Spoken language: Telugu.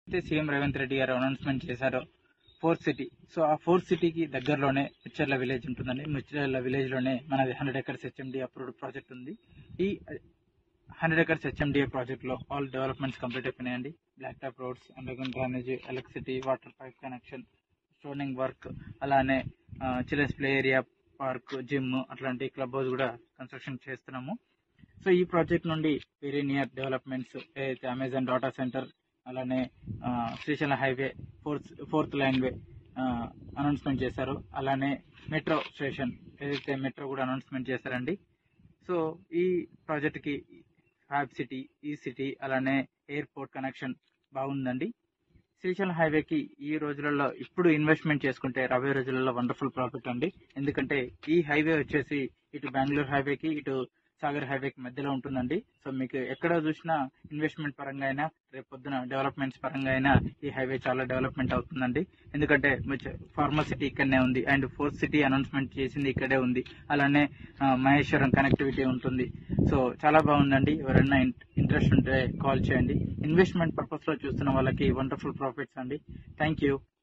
అయితే సీఎం రేవంత్ రెడ్డి గారు అనౌన్స్మెంట్ చేశారో ఫోర్త్ సిటీ సో ఆ ఫోర్త్ సిటీకి దగ్గరలోనే మిచ్చర్ల విలేజ్ ఉంటుందండి మిచ్చర్ల విలేజ్ లోనే మనది hundred acres HMD approved project ఉంది ఈ హండ్రెడ్ ఎకర్స్ హెచ్ఎండిఏ ప్రాజెక్ట్ లో ఆల్ డెవలప్మెంట్స్ కంప్లీట్ అయిపోయినాయండి black top roads underground drainage electricity water pipe connection stoning work అలానే children's play area park gym అట్లాంటి క్లబ్ హౌస్ కూడా కన్స్ట్రక్షన్ చేస్తున్నాము సో ఈ ప్రాజెక్ట్ నుండి వెరీ నియర్ డెవలప్మెంట్స్ ఏదైతే అమెజాన్ డాటా సెంటర్ అలానే ఆ, Srisailam highway fourth fourth line way announcement చేశారు అలానే మెట్రో స్టేషన్ ఏదైతే మెట్రో కూడా అనౌన్స్మెంట్ చేశారండి సో ఈ ప్రాజెక్ట్కి హ్యాబ్ సిటీ ఈ సిటీ అలానే ఎయిర్పోర్ట్ కనెక్షన్ బాగుందండి శ్రీశైలం హైవేకి ఈ రోజులలో ఇప్పుడు ఇన్వెస్ట్మెంట్ చేసుకుంటే రాబోయే రోజులలో వండర్ఫుల్ ప్రాఫిట్ అండి ఎందుకంటే ఈ హైవే వచ్చేసి ఇటు బెంగళూరు హైవేకి ఇటు సాగర్ హైవేకి మధ్యలో ఉంటుందండి సో మీకు ఎక్కడ చూసినా ఇన్వెస్ట్మెంట్ పరంగా అయినా రేపు పొద్దున డెవలప్మెంట్స్ పరంగా అయినా ఈ హైవే చాలా డెవలప్మెంట్ అవుతుందండి ఎందుకంటే ఫార్మర్ సిటీ ఇక్కడనే ఉంది అండ్ ఫోర్త్ సిటీ అనౌన్స్మెంట్ చేసింది ఇక్కడే ఉంది అలానే ఆ, మహేశ్వరం కనెక్టివిటీ ఉంటుంది సో చాలా బాగుందండి ఎవరైనా ఇంట్రెస్ట్ ఉంటే కాల్ చేయండి ఇన్వెస్ట్మెంట్ పర్పస్ లో చూస్తున్న వాళ్ళకి వండర్ఫుల్ ప్రాఫిట్స్ అండి థ్యాంక్ యూ